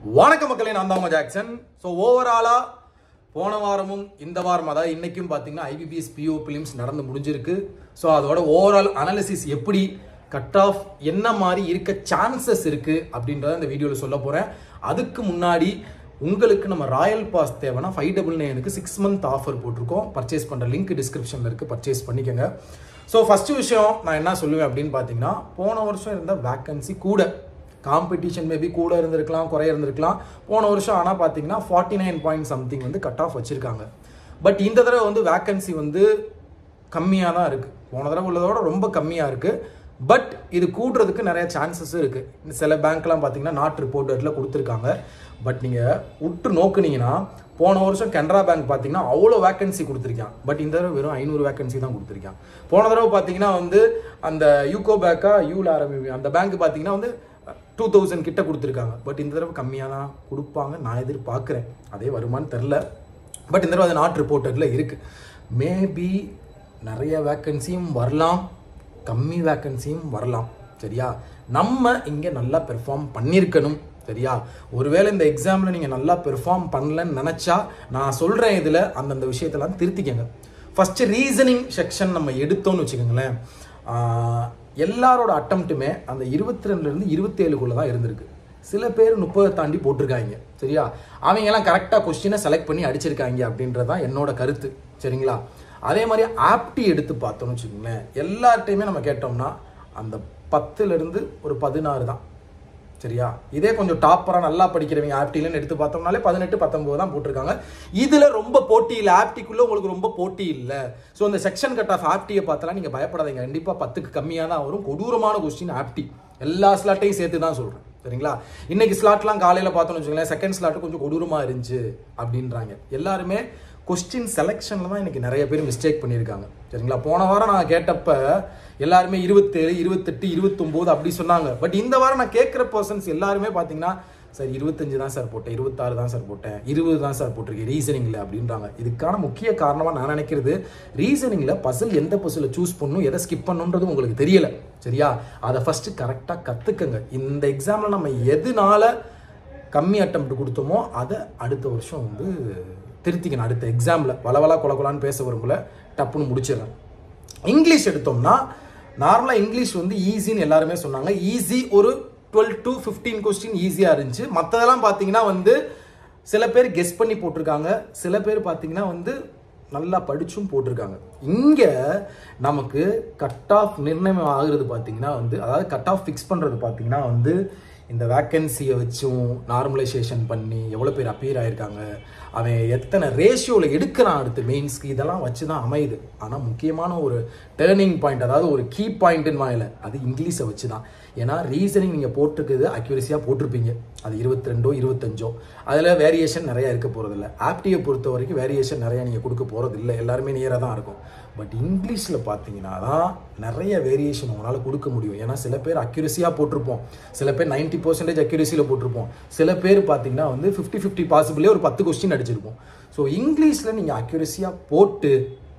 வணக்க மக்களே நான் தான் உங்க ஜாக்சன் ஸோ ஓவராலா போன வாரமும் இந்த வாரம் அதாவது இன்னைக்கும் பார்த்தீங்கன்னா ஐபிபிஎஸ் பிஓ பிலிம்ஸ் நடந்து முடிஞ்சிருக்கு ஸோ அதோட ஓவரால் அனாலிசிஸ் எப்படி கட் ஆஃப் என்ன மாதிரி இருக்க சான்சஸ் இருக்கு அப்படின்றத இந்த வீடியோவில் சொல்ல போறேன் அதுக்கு முன்னாடி உங்களுக்கு நம்ம ராயல் பாஸ் தேவைன்னா ஃபைவ் டபுள் நைனுக்கு சிக்ஸ் மந்த் ஆஃபர் போட்டிருக்கோம் பர்ச்சேஸ் பண்ணுற லிங்க் டிஸ்கிரிப்ஷனில் இருக்குது பர்ச்சேஸ் பண்ணிக்கோங்க ஸோ ஃபஸ்ட்டு விஷயம் நான் என்ன சொல்லுவேன் அப்படின்னு பார்த்தீங்கன்னா போன வருஷம் இருந்த வேக்கன்சி கூட காம்படிஷன் மேபி கூட இருந்திருக்கலாம் குறைய இருந்திருக்கலாம் போன வருஷம் ஆனால் பார்த்தீங்கன்னா ஃபார்ட்டி நைன் பாயிண்ட் சம்திங் வந்து கட் ஆஃப் வச்சுருக்காங்க பட் இந்த தடவை வந்து வேக்கன்சி வந்து கம்மியாக தான் இருக்குது போன தடவை உள்ளதோட ரொம்ப கம்மியாக இருக்குது பட் இது கூடுறதுக்கு நிறைய சான்சஸ் இருக்குது சில பேங்க்லாம் பார்த்தீங்கன்னா நாட் ரிப்போர்ட்டரில் கொடுத்துருக்காங்க பட் நீங்கள் உற்று நோக்குனீங்கன்னா போன வருஷம் கனரா பேங்க் பார்த்தீங்கன்னா அவ்வளோ வேக்கன்சி கொடுத்துருக்கான் பட் இந்த தடவை வெறும் ஐநூறு வேக்கன்சி தான் கொடுத்துருக்கான் போன தடவை பார்த்தீங்கன்னா வந்து அந்த யூகோ பேக்கா யூல ஆரம்பி அந்த பேங்க் பார்த்தீங்கன்னா வந்து டூ தௌசண்ட் கிட்ட கொடுத்துருக்காங்க பட் இந்த தடவை கம்மியாக தான் கொடுப்பாங்க நான் எதிர்பார்க்குறேன் அதே வருமானு தெரில பட் இந்த தடவை அது நாட் ரிப்போர்ட்டரில் இருக்குது மேபி நிறைய வேக்கன்சியும் வரலாம் கம்மி வேக்கன்சியும் வரலாம் சரியா நம்ம இங்கே நல்லா பெர்ஃபார்ம் பண்ணியிருக்கணும் சரியா ஒருவேளை இந்த எக்ஸாமில் நீங்கள் நல்லா பெர்ஃபார்ம் பண்ணலன்னு நினச்சா நான் சொல்கிறேன் இதில் அந்தந்த விஷயத்தெல்லாம் திருத்திக்கங்க ஃபஸ்ட்டு ரீசனிங் செக்ஷன் நம்ம எடுத்தோம்னு வச்சுக்கோங்களேன் ஆஹ், எல்லாரோட அட்டம்ப்ட்டுமே அந்த இருபத்தி ரெண்டுலேருந்து இருபத்தேழுக்குள்ளே தான் இருந்திருக்கு சில பேர் முப்பதை தாண்டி போட்டிருக்காங்க சரியா அவங்க எல்லாம் கரெக்டாக கொஸ்டினை செலக்ட் பண்ணி அடிச்சிருக்காங்க அப்படின்றது தான் என்னோட கருத்து சரிங்களா அதே மாதிரி ஆப்டி எடுத்து பார்த்தோம்னு வச்சுக்கோங்களேன் எல்லார்ட்டையுமே நம்ம கேட்டோம்னா அந்த பத்துலேருந்து ஒரு பதினாறு தான் சரியா இதே கொஞ்சம் டாப்பராக நல்லா படிக்கிறவங்க ஆப்டிலன்னு எடுத்து பார்த்தோம்னாலே பதினெட்டு பத்தொன்பது தான் போட்டிருக்காங்க இதில் ரொம்ப போட்டி இல்லை ஆப்டிக்குள்ளே உங்களுக்கு ரொம்ப போட்டி இல்லை ஸோ அந்த செக்ஷன் கட் ஆஃப் ஆப்டியை பார்த்தலாம் நீங்கள் பயப்படாதீங்க கண்டிப்பாக பத்துக்கு கம்மியாக தான் வரும் கொடூரமான கொஸ்டின் ஆப்டி எல்லா ஸ்லாட்டையும் சேர்த்து தான் சொல்கிறேன் சரிங்களா இன்னைக்கு ஸ்லாட்லாம் காலையில் பார்த்தோம்னு வச்சுக்கோங்களேன் செகண்ட் ஸ்லாட் கொஞ்சம் கொடூரமாக இருந்துச்சு அப்படின்றாங்க எல்லாருமே கொஸ்டின் செலெக்ஷனில் தான் இன்னைக்கு நிறைய பேர் மிஸ்டேக் பண்ணியிருக்காங்க சரிங்களா போன வாரம் நான் கேட்டப்ப எல்லாருமே இருபத்தேழு இருபத்தெட்டு இருபத்தொம்போது அப்படி சொன்னாங்க பட் இந்த வாரம் நான் கேட்குற பர்சன்ஸ் எல்லாருமே பார்த்தீங்கன்னா சார் இருபத்தஞ்சு தான் சார் போட்டேன் இருபத்தாறு தான் சார் போட்டேன் இருபது தான் சார் போட்டிருக்கேன் ரீசனிங்கில் அப்படின்றாங்க இதுக்கான முக்கிய காரணமாக நான் நினைக்கிறது ரீசனிங்கில் பசில் எந்த பசில் சூஸ் பண்ணணும் எதை ஸ்கிப் பண்ணணுன்றது உங்களுக்கு தெரியல சரியா அதை ஃபஸ்ட்டு கரெக்டாக கற்றுக்கங்க இந்த எக்ஸாமில் நம்ம எதுனால கம்மி அட்டம்ப்ட் கொடுத்தோமோ அதை அடுத்த வருஷம் வந்து திருத்திக்கணும் அடுத்த எக்ஸாமில் வளவலா கொலகொலான்னு பேச விரும்பல டப்புன்னு முடிச்சிடுறேன் இங்கிலீஷ் எடுத்தோம்னா நார்மலாக இங்கிலீஷ் வந்து ஈஸின்னு எல்லாருமே சொன்னாங்க ஈஸி ஒரு டுவெல் டு ஃபிஃப்டீன் கொஸ்டின் ஈஸியாக இருந்துச்சு மற்றதெல்லாம் பார்த்தீங்கன்னா வந்து சில பேர் கெஸ் பண்ணி போட்டிருக்காங்க சில பேர் பார்த்தீங்கன்னா வந்து நல்லா படிச்சும் போட்டிருக்காங்க இங்கே நமக்கு கட் ஆஃப் நிர்ணயம் ஆகுறது பார்த்தீங்கன்னா வந்து அதாவது கட் ஆஃப் ஃபிக்ஸ் பண்ணுறது பார்த்தீங்கன்னா வந்து இந்த வேக்கன்சியை வச்சும் நார்மலைசேஷன் பண்ணி எவ்வளோ பேர் அப்பியர் ஆயிருக்காங்க அவன் எத்தனை ரேஷியோவில் எடுக்கிறான் அடுத்து மெயின்ஸ்க்கு இதெல்லாம் வச்சு தான் அமையுது ஆனால் முக்கியமான ஒரு டேர்னிங் பாயிண்ட் அதாவது ஒரு கீ பாயிண்ட்னு வாயில அது இங்கிலீஷை வச்சு தான் ஏன்னா ரீசனிங் நீங்கள் போட்டிருக்குது அக்யூரஸியாக போட்டிருப்பீங்க அது இருபத்தி ரெண்டோ இருபத்தஞ்சோ அதில் வேரியேஷன் நிறையா இருக்க போகிறதில்ல ஆப்டியை பொறுத்த வரைக்கும் வேரியேஷன் நிறையா நீங்கள் கொடுக்க போகிறது இல்லை எல்லாருமே நியராக தான் இருக்கும் பட் இங்கிலீஷில் பார்த்தீங்கன்னா தான் நிறைய வேரியேஷன் உங்களால் கொடுக்க முடியும் ஏன்னா சில பேர் அக்யூரஸியாக போட்டிருப்போம் சில பேர் நைன்ட்டி பர்சன்டேஜ் அக்யூரஸியில் போட்டிருப்போம் சில பேர் பார்த்தீங்கன்னா வந்து ஃபிஃப்டி ஃபிஃப்டி பாசிபிளே ஒரு பத்து கொஸ்டின் அடிச்சிருப்போம் ஸோ இங்கிலீஷில் நீங்கள் அக்யூரஸியாக போட்டு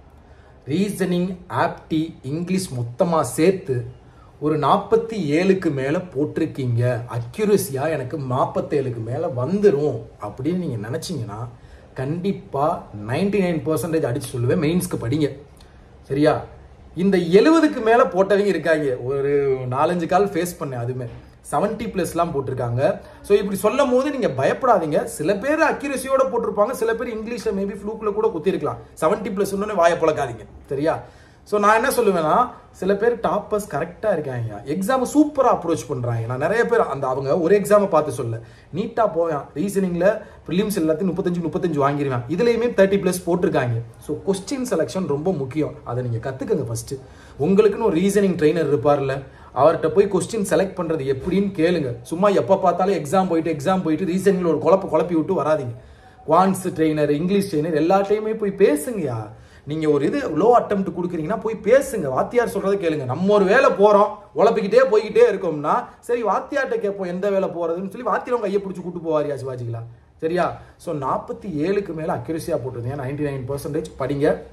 ரீசனிங் ஆப்டி இங்கிலீஷ் மொத்தமாக சேர்த்து ஒரு நாற்பத்தி ஏழுக்கு மேலே போட்டிருக்கீங்க அக்யூரஸியாக எனக்கு நாற்பத்தேழுக்கு மேலே வந்துடும் அப்படின்னு நீங்கள் நினச்சிங்கன்னா கண்டிப்பாக நைன்டி நைன் பர்சன்டேஜ் அடிச்சு சொல்லுவேன் மெயின்ஸ்க்கு படிங்க சரியா இந்த எழுபதுக்கு மேலே போட்டவங்க இருக்காங்க ஒரு நாலஞ்சு கால் ஃபேஸ் பண்ணேன் அதுவுமே செவன்ட்டி ப்ளஸ்லாம் போட்டிருக்காங்க ஸோ இப்படி சொல்லும் போது நீங்கள் பயப்படாதீங்க சில பேர் அக்யூரஸியோட போட்டிருப்பாங்க சில பேர் இங்கிலீஷில் மேபி ஃப்ளூக்கில் கூட குத்திருக்கலாம் செவன்ட்டி ப்ளஸ் இன்னொன்று வாயை பழக்காதீங்க சரியா ஸோ நான் என்ன சொல்லுவேன்னா சில பேர் டாப்பர்ஸ் கரெக்டாக இருக்காங்க எக்ஸாமை சூப்பராக அப்ரோச் பண்ணுறாங்க நான் நிறைய பேர் அந்த அவங்க ஒரு எக்ஸாமை பார்த்து சொல்ல நீட்டாக போவேன் ரீசனிங்கில் ப்ரிலிம்ஸ் எல்லாத்தையும் முப்பத்தஞ்சு முப்பத்தஞ்சு வாங்கிடுவேன் இதுலேயுமே தேர்ட்டி ப்ளஸ் போட்டிருக்காங்க ஸோ கொஸ்டின் செலெக்ஷன் ரொம்ப முக்கியம் அதை நீங்கள் கற்றுக்கங்க ஃபஸ்ட்டு உங்களுக்குன்னு ஒரு ரீசனிங் ட்ரெயினர் இருப்பார்ல அவர்கிட்ட போய் கொஸ்டின் செலக்ட் பண்ணுறது எப்படின்னு கேளுங்க சும்மா எப்போ பார்த்தாலும் எக்ஸாம் போயிட்டு எக்ஸாம் போயிட்டு ரீசனிங்கில் ஒரு குழப்ப குழப்பி விட்டு வராதீங்க குவான்ஸ் ட்ரெயினர் இங்கிலீஷ் ட்ரெயினர் எல்லாத்தையுமே போய் பேசுங்கயா நீங்க ஒரு இது லோ அட்டம்ப்ட் கொடுக்குறீங்கன்னா போய் பேசுங்க வாத்தியார் சொல்றதை கேளுங்க நம்ம ஒரு வேலை போறோம் உழப்பிக்கிட்டே போய்கிட்டே இருக்கோம்னா சரி வாத்தியார்ட்ட கேட்போம் எந்த வேலை போறதுன்னு சொல்லி வாத்தியார் கையை பிடிச்சி கூட்டு போவாரியா சிவாஜிகளா சரியா ஸோ நாற்பத்தி ஏழுக்கு மேலே அக்யூரஸியாக போட்டிருந்தீங்க நைன்டி நைன் பர்சன்டேஜ் படிங்க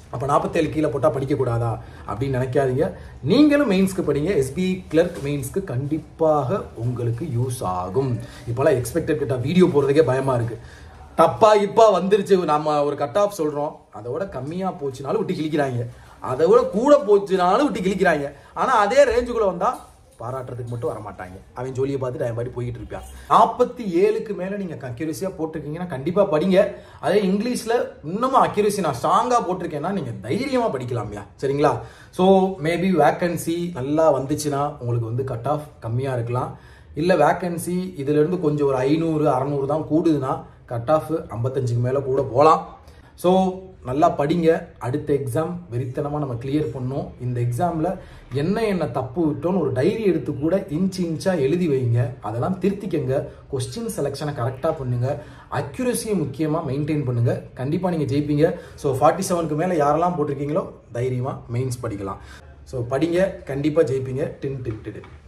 அப்போ நாற்பத்தேழு கீழே போட்டால் படிக்கக்கூடாதா அப்படின்னு நினைக்காதீங்க நீங்களும் மெயின்ஸ்க்கு படிங்க எஸ்பிஐ கிளர்க் மெயின்ஸ்க்கு கண்டிப்பாக உங்களுக்கு யூஸ் ஆகும் இப்போலாம் எக்ஸ்பெக்டட் கிட்ட வீடியோ போகிறதுக்கே பயமாக இருக்குது தப்பா இப்பா வந்துருச்சு நம்ம ஒரு கட் ஆஃப் சொல்கிறோம் அதோட கம்மியாக போச்சுனாலும் விட்டு கிழிக்கிறாங்க அதை விட கூட போச்சுனாலும் விட்டு கிழிக்கிறாங்க ஆனால் அதே ரேஞ்சுக்குள்ளே வந்தால் பாராட்டுறதுக்கு மட்டும் வர மாட்டாங்க அவன் ஜோலியை பார்த்துட்டு அவன் பாடி போயிட்டு இருப்பான் நாற்பத்தி ஏழுக்கு மேலே நீங்கள் அக்யூரஸியாக போட்டிருக்கீங்கன்னா கண்டிப்பாக படிங்க அதே இங்கிலீஷில் இன்னமும் அக்யூரஸி நான் ஸ்ட்ராங்காக போட்டிருக்கேன்னா நீங்கள் தைரியமாக படிக்கலாம்யா சரிங்களா ஸோ மேபி வேக்கன்சி நல்லா வந்துச்சுன்னா உங்களுக்கு வந்து கட் ஆஃப் கம்மியாக இருக்கலாம் இல்லை வேக்கன்சி இதுலேருந்து கொஞ்சம் ஒரு ஐநூறு அறநூறு தான் கூடுதுன்னா கட் ஆஃப் ஐம்பத்தஞ்சுக்கு மேலே கூட போகலாம் ஸோ நல்லா படிங்க அடுத்த எக்ஸாம் வெறித்தனமாக நம்ம கிளியர் பண்ணோம் இந்த எக்ஸாமில் என்ன என்ன தப்பு விட்டோன்னு ஒரு டைரி எடுத்து கூட இன்ச் இன்ச்சாக எழுதி வைங்க அதெல்லாம் திருத்திக்கங்க கொஸ்டின் செலெக்ஷனை கரெக்டாக பண்ணுங்க அக்யூரஸியை முக்கியமாக மெயின்டைன் பண்ணுங்க கண்டிப்பாக நீங்கள் ஜெயிப்பீங்க ஸோ ஃபார்ட்டி செவனுக்கு மேலே யாரெல்லாம் போட்டிருக்கீங்களோ தைரியமாக மெயின்ஸ் படிக்கலாம் ஸோ படிங்க கண்டிப்பாக ஜெயிப்பீங்க டின் டின் டின்